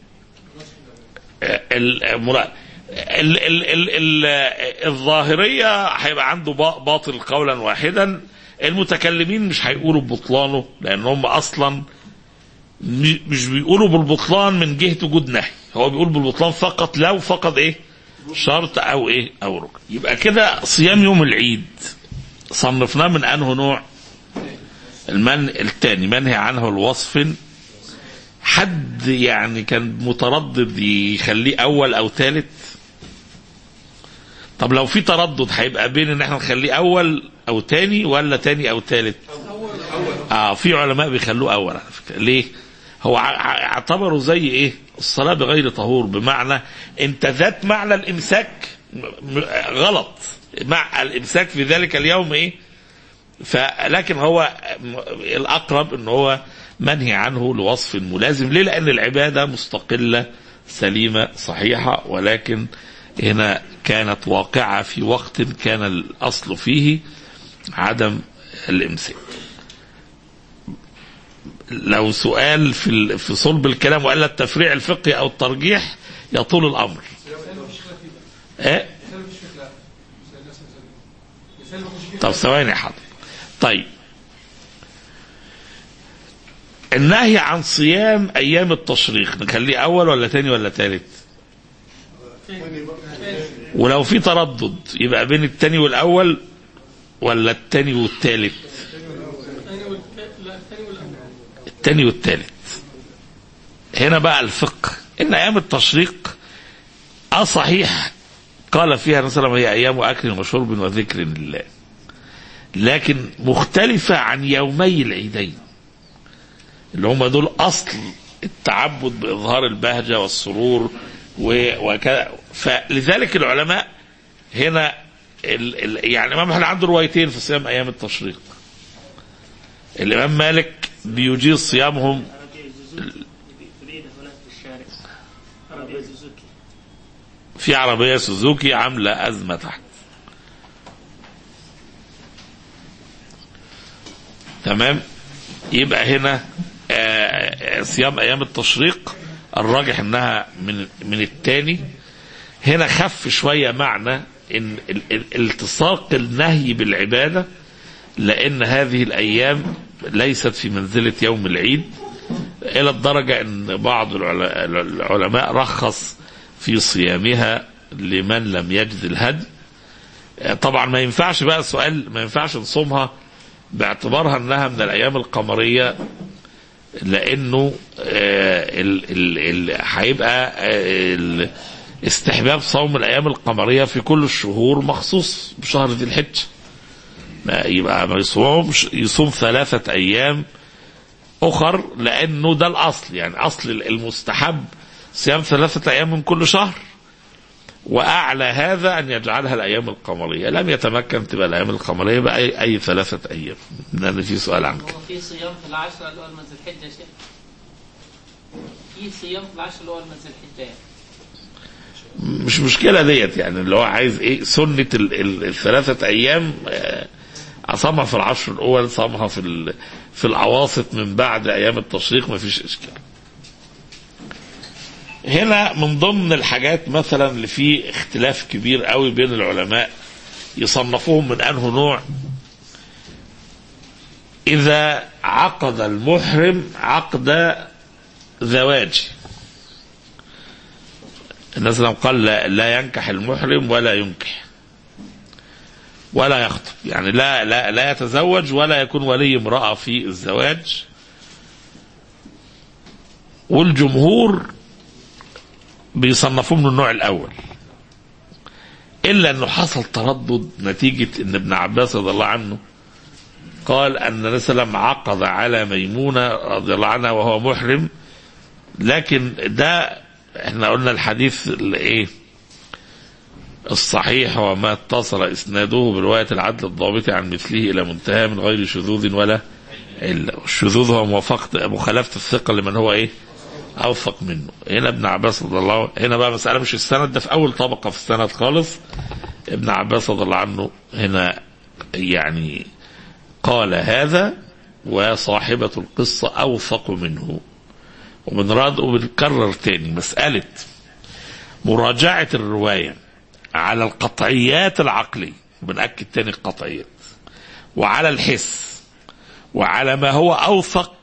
ال... ال... ال... ال... ال... الظاهرية هيبقى عنده باطل قولا واحدا المتكلمين مش هيقولوا ببطلانه لأن هم أصلا مش بيقولوا بالبطلان من جهة وجود نهي هو بيقول بالبطلان فقط لو فقد ايه شرط او ايه او ركن يبقى كده صيام يوم العيد صنفناه من انه نوع المن الثاني منهي عنه الوصف حد يعني كان متردد يخليه اول او ثالث طب لو في تردد هيبقى بين ان احنا نخليه اول او تاني ولا تاني او ثالث اه في علماء بيخلوه اول على فكره ليه هو اعتبروا زي ايه الصلاه بغير طهور بمعنى انت ذات معنى الامساك غلط مع الامساك في ذلك اليوم ايه فلكن هو الاقرب ان هو منهي عنه لوصف ملازم ليه لان العباده مستقله سليمه صحيحه ولكن هنا كانت واقعه في وقت كان الاصل فيه عدم الامساك لو سؤال في في صلب الكلام والا التفريع الفقهي او الترجيح يطول الامر. ايه؟ طب ثواني يا حاضر. طيب النهي عن صيام ايام التشريق نخليه اول ولا تاني ولا تالت؟ ولو في تردد يبقى بين التاني والاول ولا التاني والتالت؟ الثاني والثالث هنا بقى الفقه ان ايام التشريق اه صحيح قال فيها مثلا هي ايام اكل وشرب وذكر لله لكن مختلفة عن يومي العيدين اللي هم دول اصل التعبد باظهار البهجة والسرور وكذا فلذلك العلماء هنا ال ال يعني الامام احنا عنده روايتين في صيام ايام التشريق الامام مالك بيجيز صيامهم في عربية سوزوكي عاملة أزمة تحت تمام يبقى هنا آه صيام أيام التشريق الراجح انها من من الثاني هنا خف شويه معنى ان التصاق النهي بالعباده لان هذه الايام ليست في منزلة يوم العيد إلى الدرجة أن بعض العلماء رخص في صيامها لمن لم يجد الهدي طبعا ما ينفعش بقى السؤال ما ينفعش نصومها باعتبارها انها من الايام القمريه لانه هيبقى استحباب صوم الايام القمريه في كل الشهور مخصوص بشهر ذي الحجه ما يبقى ما يصومش يصوم ثلاثة أيام أخر لأنه ده الأصل يعني أصل المستحب صيام ثلاثة أيام من كل شهر وأعلى هذا أن يجعلها الأيام القمرية لم يتمكن تبقى الأيام القمرية بقى أي, أي ثلاثة أيام لأن في سؤال عنك هو في صيام في العشرة الأول من ذي الحجة يا شيخ في صيام في العشرة الأول من ذي الحجة يعني. مش مشكلة ديت يعني اللي هو عايز إيه سنة ال- ال- الثلاثة أيام آه، صامها في العشر الاول صامها في ال- في الاواسط من بعد ايام التشريق ما فيش اشكال هنا من ضمن الحاجات مثلا اللي فيه اختلاف كبير قوي بين العلماء يصنفوهم من انه نوع اذا عقد المحرم عقد زواج الناس لما قال لا, لا ينكح المحرم ولا ينكح ولا يخطب يعني لا لا لا يتزوج ولا يكون ولي امرأة في الزواج والجمهور بيصنفوه من النوع الأول إلا أنه حصل تردد نتيجة أن ابن عباس رضي الله عنه قال أن النبي صلى الله عليه وسلم عقد على ميمونة رضي الله عنها وهو محرم لكن ده احنا قلنا الحديث اللي ايه الصحيح وما اتصل اسناده بروايه العدل الضابط عن مثله الى منتهى من غير شذوذ ولا الا والشذوذ هو موافقه مخالفه الثقه لمن هو ايه اوثق منه هنا ابن عباس رضي الله هنا بقى مساله مش السند ده في اول طبقه في السند خالص ابن عباس رضي الله عنه هنا يعني قال هذا وصاحبة القصة أوثق منه وبنراد وبنكرر تاني مسألة مراجعة الرواية على القطعيات العقلية بنأكد تاني القطعيات وعلى الحس وعلى ما هو أوثق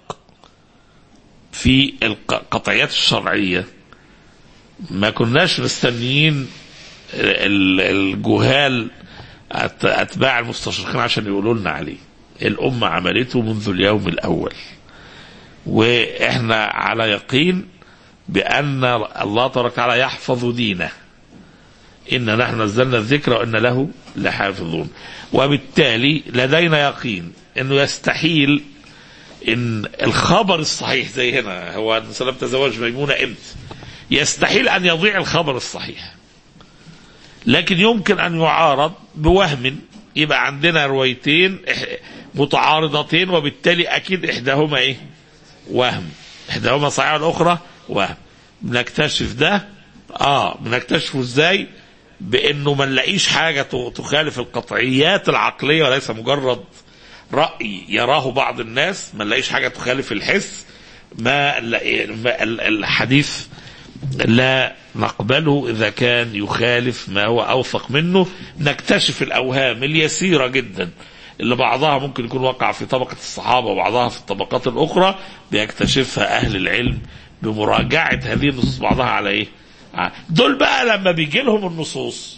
في القطعيات الشرعية ما كناش مستنيين ال- الجهال أت- أتباع المستشرقين عشان يقولوا لنا عليه الأمة عملته منذ اليوم الأول واحنا على يقين بان الله تبارك وتعالى يحفظ دينه إن نحن نزلنا الذكر وإن له لحافظون وبالتالي لدينا يقين أنه يستحيل إن الخبر الصحيح زي هنا هو أن سلام تزوج ميمونة إمتى يستحيل أن يضيع الخبر الصحيح لكن يمكن أن يعارض بوهم يبقى عندنا روايتين متعارضتين وبالتالي أكيد إحداهما إيه وهم إحداهما صحيحة الأخرى وهم بنكتشف ده اه بنكتشفه ازاي بانه ما نلاقيش حاجه تخالف القطعيات العقليه وليس مجرد راي يراه بعض الناس ما نلاقيش حاجه تخالف الحس ما الحديث لا نقبله اذا كان يخالف ما هو اوثق منه نكتشف الاوهام اليسيره جدا اللي بعضها ممكن يكون وقع في طبقه الصحابه وبعضها في الطبقات الاخرى بيكتشفها اهل العلم بمراجعه هذه النصوص بعضها على ايه؟ دول بقى لما بيجي لهم النصوص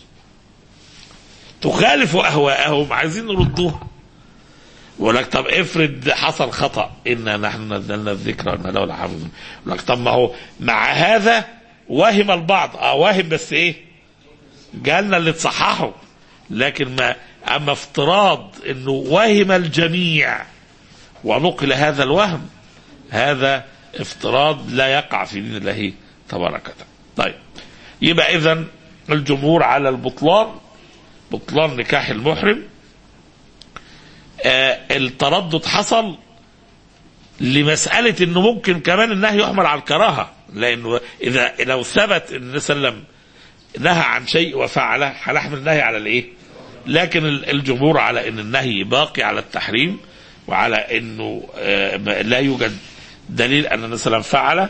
تخالف اهواءهم عايزين يردوها يقول لك طب افرض حصل خطا انا نحن نزلنا الذكر ان له لحافظ يقول لك طب ما هو مع هذا وهم البعض اه واهم بس ايه؟ جالنا اللي تصححه لكن ما اما افتراض انه وهم الجميع ونقل هذا الوهم هذا افتراض لا يقع في دين الله تبارك وتعالى طيب يبقى اذا الجمهور على البطلان بطلان نكاح المحرم آه التردد حصل لمسألة انه ممكن كمان النهي يحمل على الكراهة لانه اذا لو ثبت ان النبي صلى الله عليه وسلم نهى عن شيء وفعله هنحمل النهي على الايه؟ لكن الجمهور على ان النهي باقي على التحريم وعلى انه آه لا يوجد دليل ان النبي صلى الله عليه وسلم فعله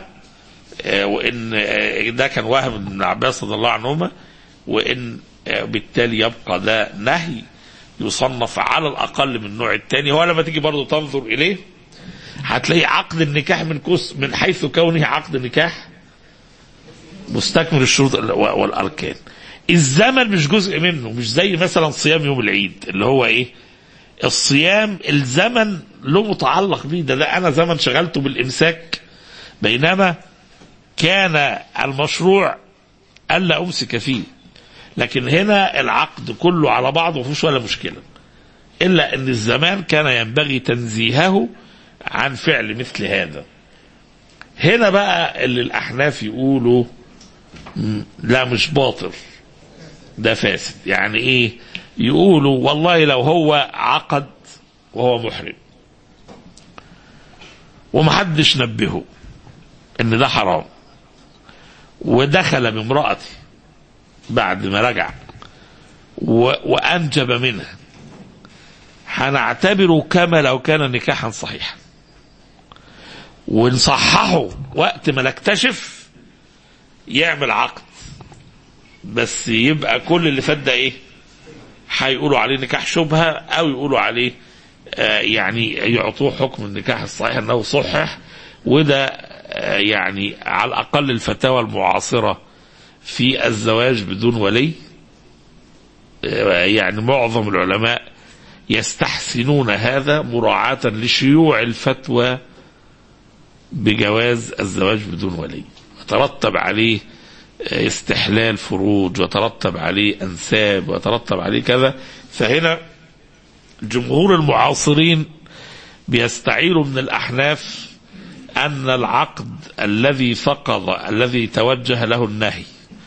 وان ده كان وهم ابن عباس رضي الله عنهما وان بالتالي يبقى ده نهي يصنف على الاقل من النوع الثاني هو لما تيجي برضه تنظر اليه هتلاقي عقد النكاح من كوس من حيث كونه عقد نكاح مستكمل الشروط والاركان الزمن مش جزء منه مش زي مثلا صيام يوم العيد اللي هو ايه الصيام الزمن له متعلق بيه ده, ده انا زمن شغلته بالامساك بينما كان المشروع الا امسك فيه لكن هنا العقد كله على بعضه ما فيهوش ولا مشكله الا ان الزمان كان ينبغي تنزيهه عن فعل مثل هذا هنا بقى اللي الاحناف يقولوا لا مش باطل ده فاسد يعني ايه يقولوا والله لو هو عقد وهو محرم ومحدش نبهه ان ده حرام ودخل بامرأته بعد ما رجع و... وأنجب منها هنعتبره كما لو كان نكاحا صحيحا ونصححه وقت ما نكتشف يعمل عقد بس يبقى كل اللي فات ده ايه هيقولوا عليه نكاح شبهه او يقولوا عليه آه يعني يعطوه حكم النكاح الصحيح انه صحح وده آه يعني على الاقل الفتاوى المعاصره في الزواج بدون ولي آه يعني معظم العلماء يستحسنون هذا مراعاة لشيوع الفتوى بجواز الزواج بدون ولي يترتب عليه استحلال فروج وترتب عليه انساب وترتب عليه كذا فهنا جمهور المعاصرين بيستعيروا من الاحناف ان العقد الذي فقد الذي توجه له النهي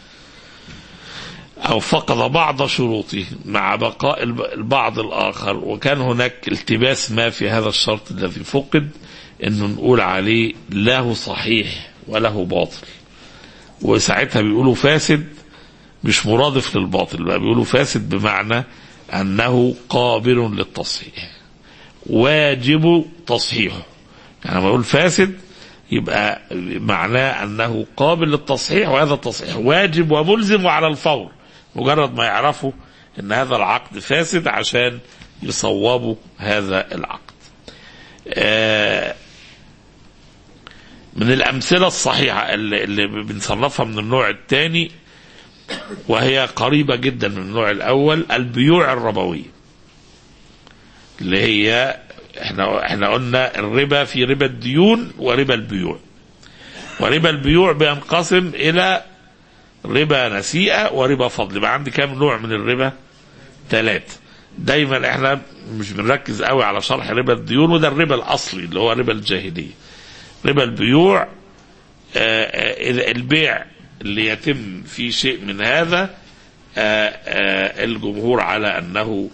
او فقد بعض شروطه مع بقاء البعض الاخر وكان هناك التباس ما في هذا الشرط الذي فقد انه نقول عليه له صحيح وله باطل وساعتها بيقولوا فاسد مش مرادف للباطل بقى بيقولوا فاسد بمعنى انه قابل للتصحيح واجب تصحيحه يعني لما اقول فاسد يبقى معناه انه قابل للتصحيح وهذا التصحيح واجب وملزم وعلى الفور مجرد ما يعرفوا ان هذا العقد فاسد عشان يصوبوا هذا العقد آه من الأمثلة الصحيحة اللي, اللي بنصنفها من النوع الثاني وهي قريبة جدا من النوع الأول البيوع الربوية اللي هي احنا احنا قلنا الربا في ربا الديون وربا البيوع وربا البيوع بينقسم إلى ربا نسيئة وربا فضل يبقى عندي كام نوع من الربا؟ ثلاثة دايما احنا مش بنركز قوي على شرح ربا الديون وده الربا الأصلي اللي هو ربا الجاهلية ربا البيوع آه البيع اللي يتم في شيء من هذا آه آه الجمهور على انه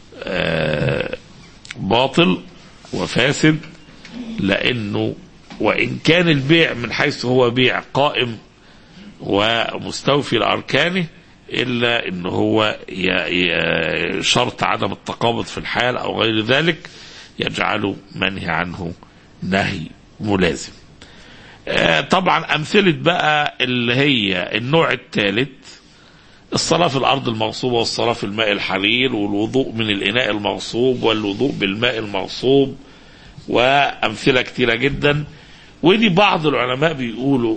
باطل وفاسد لانه وان كان البيع من حيث هو بيع قائم ومستوفي لاركانه الا ان هو شرط عدم التقابض في الحال او غير ذلك يجعله منهي عنه نهي ملازم آه طبعا أمثلة بقى اللي هي النوع الثالث الصلاة في الأرض المغصوبة والصلاة في الماء الحرير والوضوء من الإناء المغصوب والوضوء بالماء المغصوب وأمثلة كتيرة جدا ودي بعض العلماء بيقولوا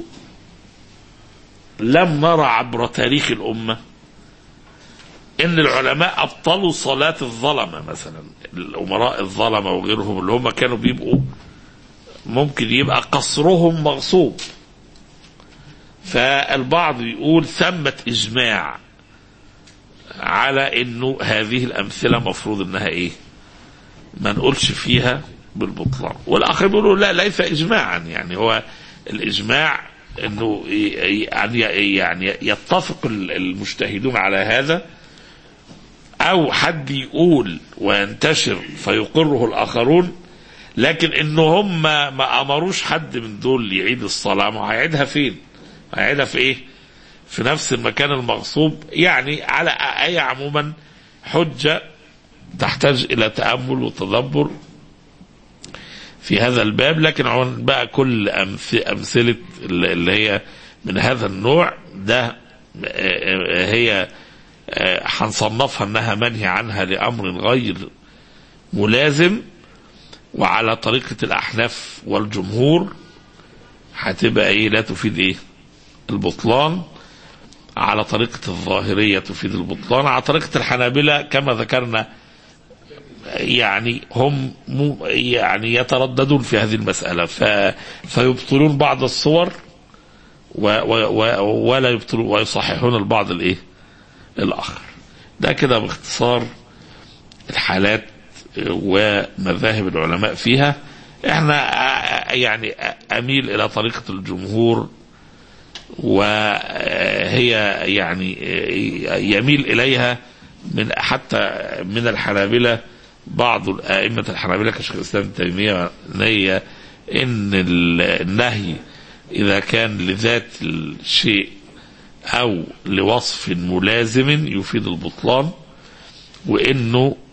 لم نرى عبر تاريخ الأمة ان العلماء ابطلوا صلاة الظلمة مثلا الامراء الظلمة وغيرهم اللي هم كانوا بيبقوا ممكن يبقى قصرهم مغصوب فالبعض يقول ثمة إجماع على انه هذه الامثله مفروض انها ايه؟ ما نقولش فيها بالبطلان والاخر بيقولوا لا ليس اجماعا يعني هو الاجماع انه يعني يعني يتفق المجتهدون على هذا او حد يقول وينتشر فيقره الاخرون لكن ان هم ما امروش حد من دول يعيد الصلاه ما هيعيدها فين؟ هيعيدها في ايه؟ في نفس المكان المغصوب يعني على اي عموما حجه تحتاج الى تامل وتدبر في هذا الباب لكن عن بقى كل امثله اللي هي من هذا النوع ده هي هنصنفها انها منهي عنها لامر غير ملازم وعلى طريقه الاحناف والجمهور هتبقى ايه لا تفيد ايه البطلان على طريقة الظاهرية تفيد البطلان على طريقة الحنابلة كما ذكرنا يعني هم يعني يترددون في هذه المسألة ف فيبطلون بعض الصور و و و ولا يبطلون ويصححون البعض الايه الآخر ده كده باختصار الحالات ومذاهب العلماء فيها احنا يعني اميل الى طريقة الجمهور وهي يعني يميل اليها من حتى من الحنابله بعض ائمه الحنابله كشيخ الاسلام ابن تيميه نية ان النهي اذا كان لذات الشيء او لوصف ملازم يفيد البطلان وانه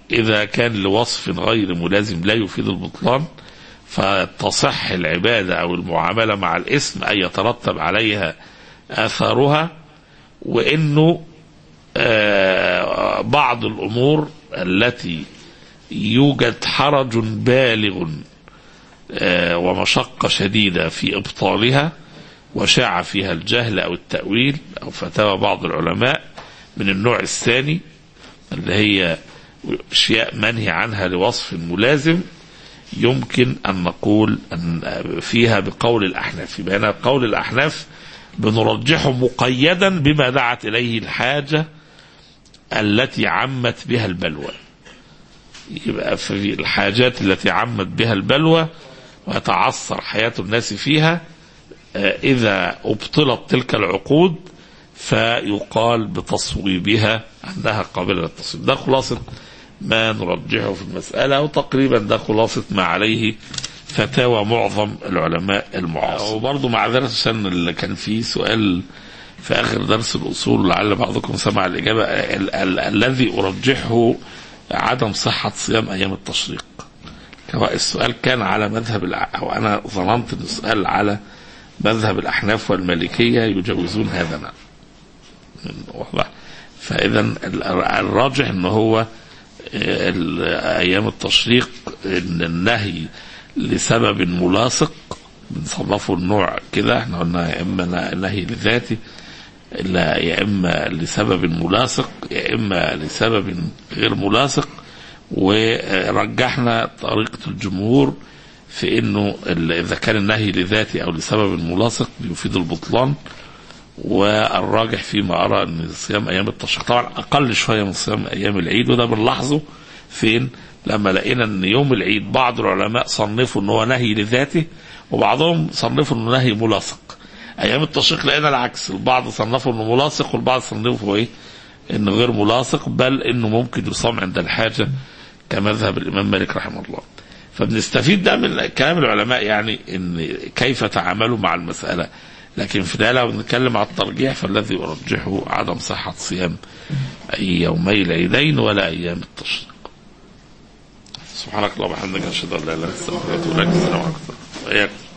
إذا كان لوصف غير ملازم لا يفيد البطلان فتصح العبادة أو المعاملة مع الاسم أن يترتب عليها آثارها وإنه آه، بعض الأمور التي يوجد حرج بالغ آه، ومشقة شديدة في إبطالها وشاع فيها الجهل أو التأويل أو فتاوى بعض العلماء من النوع الثاني اللي هي أشياء منهي عنها لوصف ملازم يمكن أن نقول أن فيها بقول الأحناف يبقى هنا قول الأحناف بنرجحه مقيدا بما دعت إليه الحاجة التي عمت بها البلوى يبقى في الحاجات التي عمت بها البلوى ويتعثر حياة الناس فيها آه، إذا أبطلت تلك العقود فيقال بتصويبها أنها قابلة للتصويب ده خلاصة ما نرجحه في المسألة وتقريبا ده خلاصة ما عليه فتاوى معظم العلماء المعاصرين وبرضه مع ذلك عشان اللي كان فيه سؤال في آخر درس الأصول لعل بعضكم سمع الإجابة ال- ال- الذي أرجحه عدم صحة صيام أيام التشريق هو السؤال كان على مذهب الع- أو أنا ظننت أن السؤال على مذهب الأحناف والمالكية يجوزون هذا نعم واضح فإذا ال- الراجح أن هو ال- أيام التشريق أن النهي لسبب ملاصق بنصنفه النوع كده احنا قلنا يا اما نهي لذاتي لا يا اما لسبب ملاصق يا اما لسبب غير ملاصق ورجحنا طريقة الجمهور في انه ال- اذا كان النهي لذاتي او لسبب ملاصق بيفيد البطلان والراجح فيما ارى ان صيام ايام التشريق طبعا اقل شويه من صيام ايام العيد وده بنلاحظه فين لما لقينا ان يوم العيد بعض العلماء صنفوا ان هو نهي لذاته وبعضهم صنفوا انه نهي ملاصق ايام التشريق لقينا العكس البعض صنفوا انه ملاصق والبعض صنفوا ايه انه غير ملاصق بل انه ممكن يصام عند الحاجه كمذهب الامام مالك رحمه الله فبنستفيد ده من كلام العلماء يعني ان كيف تعاملوا مع المساله لكن في ده لو بنتكلم على الترجيح فالذي ارجحه عدم صحه صيام اي يومي العيدين ولا ايام التشريق سبحانك اللهم وبحمدك اشهد ان لا اله الا انت استغفرك واتوب اليك السلام عليكم وإياكم